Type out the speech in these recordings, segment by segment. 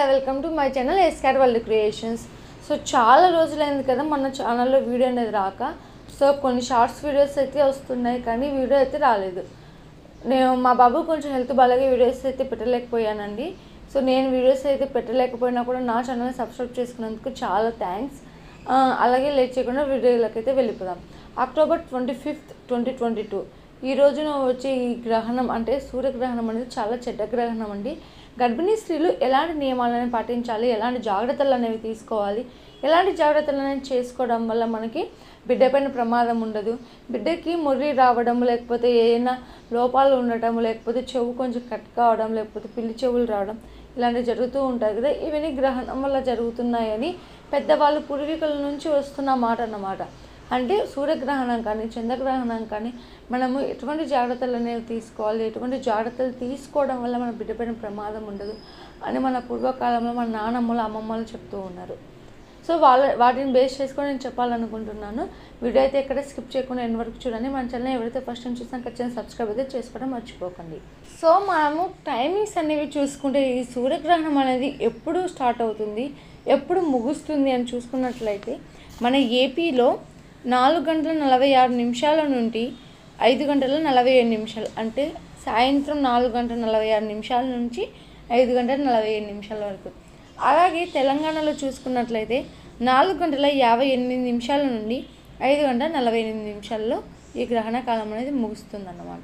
welcome to my channel ఎస్కార్ world creations so చాలా రోజులైంది కదా మన ఛానల్లో వీడియో అనేది రాక సో కొన్ని షార్ట్స్ వీడియోస్ అయితే వస్తున్నాయి కానీ వీడియో అయితే రాలేదు నేను మా బాబు కొంచెం హెల్త్ బాగాలేక వీడియోస్ అయితే పెట్టలేకపోయానండి సో నేను వీడియోస్ అయితే పెట్టలేకపోయినా కూడా నా ఛానల్ సబ్స్క్రైబ్ చేసుకున్నందుకు చాలా థ్యాంక్స్ అలాగే లేట్ చేయకుండా వీడియోలోకి అయితే వెళ్ళిపోదాం October twenty fifth twenty twenty two ఈ రోజున వచ్చే ఈ గ్రహణం అంటే సూర్యగ్రహణం అనేది చాలా చెడ్డ గ్రహణం అండి గర్భిణీ స్త్రీలు ఎలాంటి నియమాలను పాటించాలి ఎలాంటి జాగ్రత్తలు అనేవి తీసుకోవాలి ఎలాంటి జాగ్రత్తలు అనేవి చేసుకోవడం వల్ల మనకి బిడ్డ పైన ప్రమాదం ఉండదు బిడ్డకి ముర్రి రావడం లేకపోతే ఏదైనా లోపాలు ఉండటం లేకపోతే చెవు కొంచెం కట్ కావడం లేకపోతే పిల్లి చెవులు రావడం ఇలాంటివి జరుగుతూ ఉంటాయి కదా ఇవన్నీ గ్రహణం వల్ల జరుగుతున్నాయని పెద్దవాళ్ళు పూర్వీకుల నుంచి వస్తున్న మాట అన్నమాట అంటే సూర్యగ్రహణం కానీ చంద్రగ్రహణం కానీ మనము ఎటువంటి జాగ్రత్తలు అనేవి తీసుకోవాలి ఎటువంటి జాగ్రత్తలు తీసుకోవడం వల్ల మన బిడ్డ పైన ప్రమాదం ఉండదు అని మన పూర్వకాలంలో మన నానమ్మలు అమ్మమ్మలు చెప్తూ ఉన్నారు సో వాళ్ళ వాటిని బేస్ చేసుకొని నేను చెప్పాలనుకుంటున్నాను వీడియో అయితే ఎక్కడ స్కిప్ చేయకుండా ఎన్ని వరకు చూడండి మన ఛానల్ ఎవరైతే ఫస్ట్ టైం చూసినా ఖచ్చితంగా సబ్స్క్రైబ్ అయితే చేసుకోవడం మర్చిపోకండి సో మనము టైమింగ్స్ అనేవి చూసుకుంటే ఈ సూర్యగ్రహణం అనేది ఎప్పుడు స్టార్ట్ అవుతుంది ఎప్పుడు ముగుస్తుంది అని చూసుకున్నట్లయితే మన ఏపీలో నాలుగు గంటల నలభై ఆరు నిమిషాల నుండి ఐదు గంటల నలభై ఏడు నిమిషాలు అంటే సాయంత్రం నాలుగు గంటల నలభై ఆరు నిమిషాల నుంచి ఐదు గంటల నలభై ఏడు నిమిషాల వరకు అలాగే తెలంగాణలో చూసుకున్నట్లయితే నాలుగు గంటల యాభై ఎనిమిది నిమిషాల నుండి ఐదు గంటల నలభై ఎనిమిది నిమిషాల్లో ఈ గ్రహణ కాలం అనేది ముగుస్తుందన్నమాట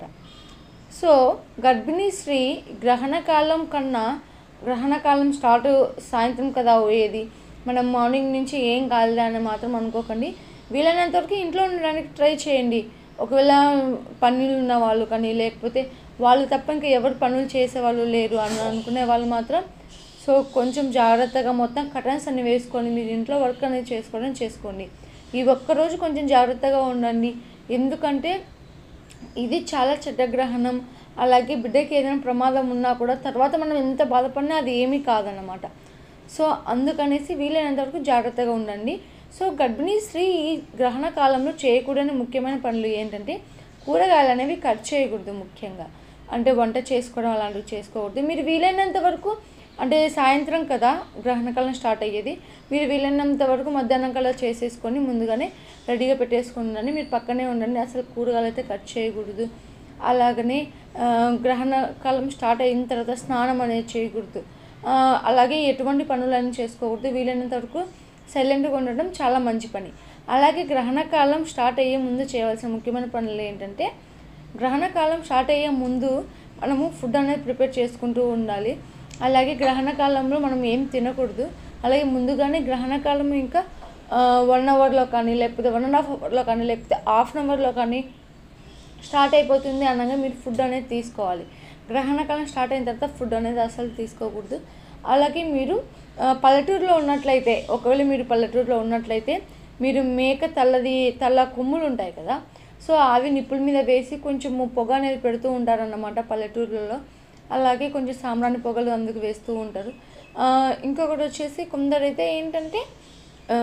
సో గర్భిణీ స్త్రీ గ్రహణ కాలం కన్నా గ్రహణ కాలం స్టార్ట్ సాయంత్రం కదా అయ్యేది మనం మార్నింగ్ నుంచి ఏం కాలేదు అని మాత్రం అనుకోకండి వీలైనంత వరకు ఇంట్లో ఉండడానికి ట్రై చేయండి ఒకవేళ పనులు ఉన్న వాళ్ళు కానీ లేకపోతే వాళ్ళు తప్ప ఇంకా ఎవరు పనులు చేసేవాళ్ళు లేరు అని అనుకునే వాళ్ళు మాత్రం సో కొంచెం జాగ్రత్తగా మొత్తం కటన్స్ అన్ని వేసుకొని మీరు ఇంట్లో వర్క్ అనేది చేసుకోవడం చేసుకోండి ఈ ఒక్కరోజు కొంచెం జాగ్రత్తగా ఉండండి ఎందుకంటే ఇది చాలా చెడ్డ గ్రహణం అలాగే బిడ్డకి ఏదైనా ప్రమాదం ఉన్నా కూడా తర్వాత మనం ఎంత బాధపడినా అది ఏమీ కాదన్నమాట సో అందుకనేసి వీలైనంత వరకు జాగ్రత్తగా ఉండండి సో గర్భిణీ స్త్రీ ఈ గ్రహణ కాలంలో చేయకూడని ముఖ్యమైన పనులు ఏంటంటే కూరగాయలు అనేవి కట్ చేయకూడదు ముఖ్యంగా అంటే వంట చేసుకోవడం అలాంటివి చేసుకోకూడదు మీరు వీలైనంత వరకు అంటే సాయంత్రం కదా గ్రహణకాలం స్టార్ట్ అయ్యేది మీరు వీలైనంత వరకు మధ్యాహ్నం కల్లా చేసేసుకొని ముందుగానే రెడీగా పెట్టేసుకొని ఉండండి మీరు పక్కనే ఉండండి అసలు కూరగాయలు అయితే కట్ చేయకూడదు అలాగనే ఆ, గ్రహణ కాలం స్టార్ట్ అయిన తర్వాత స్నానం అనేది చేయకూడదు ఆ, అలాగే ఎటువంటి పనులన్నీ చేసుకోకూడదు వీలైనంత వరకు సైలెంట్గా ఉండడం చాలా మంచి పని అలాగే గ్రహణ కాలం స్టార్ట్ అయ్యే ముందు చేయవలసిన ముఖ్యమైన పనులు ఏంటంటే గ్రహణ కాలం స్టార్ట్ అయ్యే ముందు మనము ఫుడ్ అనేది ప్రిపేర్ చేసుకుంటూ ఉండాలి అలాగే గ్రహణ కాలంలో మనం ఏం తినకూడదు అలాగే ముందుగానే గ్రహణ కాలం ఇంకా వన్ అవర్లో కానీ లేకపోతే వన్ అండ్ హాఫ్ అవర్లో కానీ లేకపోతే హాఫ్ అన్ అవర్లో కానీ స్టార్ట్ అయిపోతుంది అనగా మీరు ఫుడ్ అనేది తీసుకోవాలి గ్రహణ కాలం స్టార్ట్ అయిన తర్వాత ఫుడ్ అనేది అసలు తీసుకోకూడదు అలాగే మీరు ఆ, పల్లెటూరులో ఉన్నట్లయితే ఒకవేళ మీరు పల్లెటూరులో ఉన్నట్లయితే మీరు మేక తల్లది తల్ల కొమ్ములు ఉంటాయి కదా సో అవి నిప్పుల మీద వేసి కొంచెం పొగ అనేది పెడుతూ ఉంటారన్నమాట పల్లెటూర్లలో అలాగే కొంచెం సాంబ్రాణి పొగలు అందుకు వేస్తూ ఉంటారు ఆ, ఇంకొకటి వచ్చేసి కొందరైతే ఏంటంటే ఆ,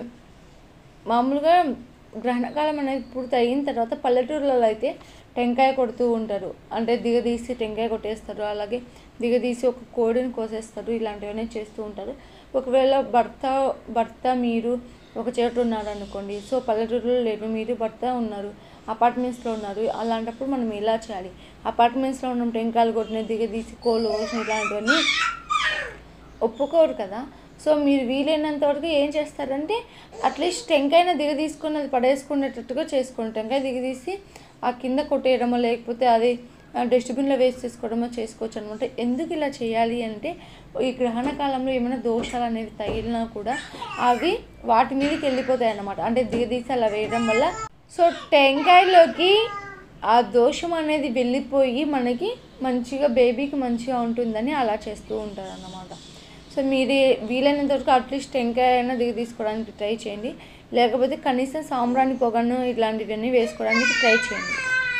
మామూలుగా గ్రహణకాలం అనేది పూర్తి అయిన తర్వాత పల్లెటూర్లలో అయితే టెంకాయ కొడుతూ ఉంటారు అంటే దిగదీసి టెంకాయ కొట్టేస్తారు అలాగే దిగదీసి ఒక కోడిని కోసేస్తారు ఇలాంటివన్నీ చేస్తూ ఉంటారు ఒకవేళ భర్త భర్త మీరు ఒక చోట ఉన్నారు అనుకోండి సో పల్లెటూరులో లేరు మీరు భర్త ఉన్నారు అపార్ట్మెంట్స్లో ఉన్నారు అలాంటప్పుడు మనం ఎలా చేయాలి అపార్ట్మెంట్స్లో ఉన్న టెంకాయలు కొట్టిన దిగదీసి కోళ్ళు కోసిన ఇలాంటివన్నీ ఒప్పుకోరు కదా సో మీరు వీలైనంత వరకు ఏం చేస్తారంటే అట్లీస్ట్ టెంకాయన దిగ తీసుకొని అది పడేసుకునేటట్టుగా చేసుకోండి టెంకాయ దిగదీసి ఆ కింద కొట్టేయడమో లేకపోతే అది డస్ట్బిన్లో వేస్ట్ చేసుకోవడమో చేసుకోవచ్చు అనమాట ఎందుకు ఇలా చేయాలి అంటే ఈ గ్రహణ కాలంలో ఏమైనా దోషాలు అనేవి తగిలినా కూడా అవి వాటి మీదకి వెళ్ళిపోతాయి అన్నమాట అంటే దిగదీసి అలా వేయడం వల్ల సో టెంకాయలోకి ఆ దోషం అనేది వెళ్ళిపోయి మనకి మంచిగా బేబీకి మంచిగా ఉంటుందని అలా చేస్తూ ఉంటారు అన్నమాట సో మీరు వీలైనంత వరకు అట్లీస్ట్ టెంకాయ అయినా దిగి తీసుకోవడానికి ట్రై చేయండి లేకపోతే కనీసం సాంబ్రాణి పొగను ఇట్లాంటివన్నీ వేసుకోవడానికి ట్రై చేయండి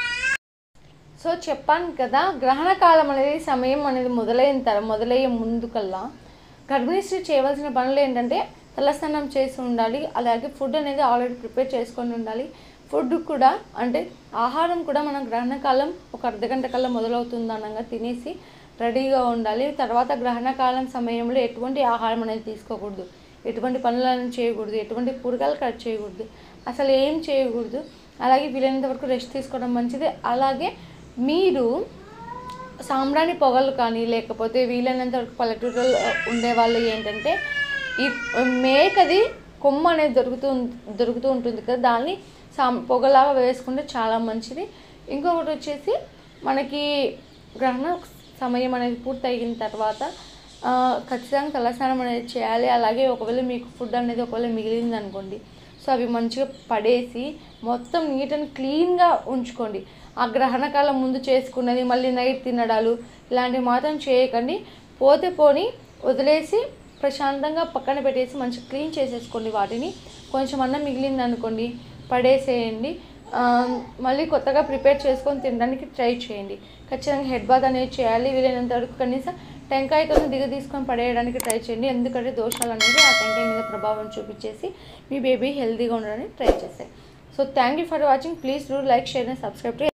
సో చెప్పాను కదా గ్రహణ కాలం అనేది సమయం అనేది మొదలైన తర్వాత మొదలయ్యే ముందు కల్లా గర్భిణీ స్త్రీ చేయవలసిన పనులు ఏంటంటే తలస్నానం చేసి ఉండాలి అలాగే ఫుడ్ అనేది ఆల్రెడీ ప్రిపేర్ చేసుకొని ఉండాలి ఫుడ్ కూడా అంటే ఆహారం కూడా మనం గ్రహణ కాలం ఒక అర్ధ గంట కల్లా మొదలవుతుంది అనగా తినేసి రెడీగా ఉండాలి తర్వాత గ్రహణ కాలం సమయంలో ఎటువంటి ఆహారం అనేది తీసుకోకూడదు ఎటువంటి పనులను చేయకూడదు ఎటువంటి కూరగాయలు కట్ చేయకూడదు అసలు ఏం చేయకూడదు అలాగే వీలైనంత వరకు రెస్ట్ తీసుకోవడం మంచిది అలాగే మీరు సాంబ్రాణి పొగలు కానీ లేకపోతే వీలైనంత వరకు పల్లెటూరులో ఉండే వాళ్ళు ఏంటంటే ఈ మేకది కొమ్మ అనేది దొరుకుతూ ఉం- దొరుకుతూ ఉంటుంది కదా దాన్ని సాం పొగలాగా వేసుకుంటే చాలా మంచిది ఇంకొకటి వచ్చేసి మనకి గ్రహణ సమయం అనేది పూర్తి అయిన తర్వాత ఆ, ఖచ్చితంగా తలస్నానం అనేది చేయాలి అలాగే ఒకవేళ మీకు ఫుడ్ అనేది ఒకవేళ మిగిలింది అనుకోండి సో అవి మంచిగా పడేసి మొత్తం నీట్ అండ్ క్లీన్గా ఉంచుకోండి ఆ గ్రహణ కాలం ముందు చేసుకున్నది మళ్ళీ నైట్ తినడాలు ఇలాంటివి మాత్రం చేయకండి పోతే పోని వదిలేసి ప్రశాంతంగా పక్కన పెట్టేసి మంచిగా క్లీన్ చేసేసుకోండి వాటిని కొంచెం అన్నం మిగిలింది అనుకోండి పడేసేయండి ఆ, మళ్ళీ కొత్తగా ప్రిపేర్ చేసుకొని తినడానికి ట్రై చేయండి ఖచ్చితంగా హెడ్ బాత్ అనేది చేయాలి వీలైనంత వరకు కనీసం టెంకాయతో దిగ తీసుకొని పడేయడానికి ట్రై చేయండి ఎందుకంటే దోషాలు అనేది ఆ టెంకాయ మీద ప్రభావం చూపించేసి మీ బేబీ హెల్తీగా ఉండడానికి ట్రై చేస్తాయి so thank you for watching please do like share and subscribe to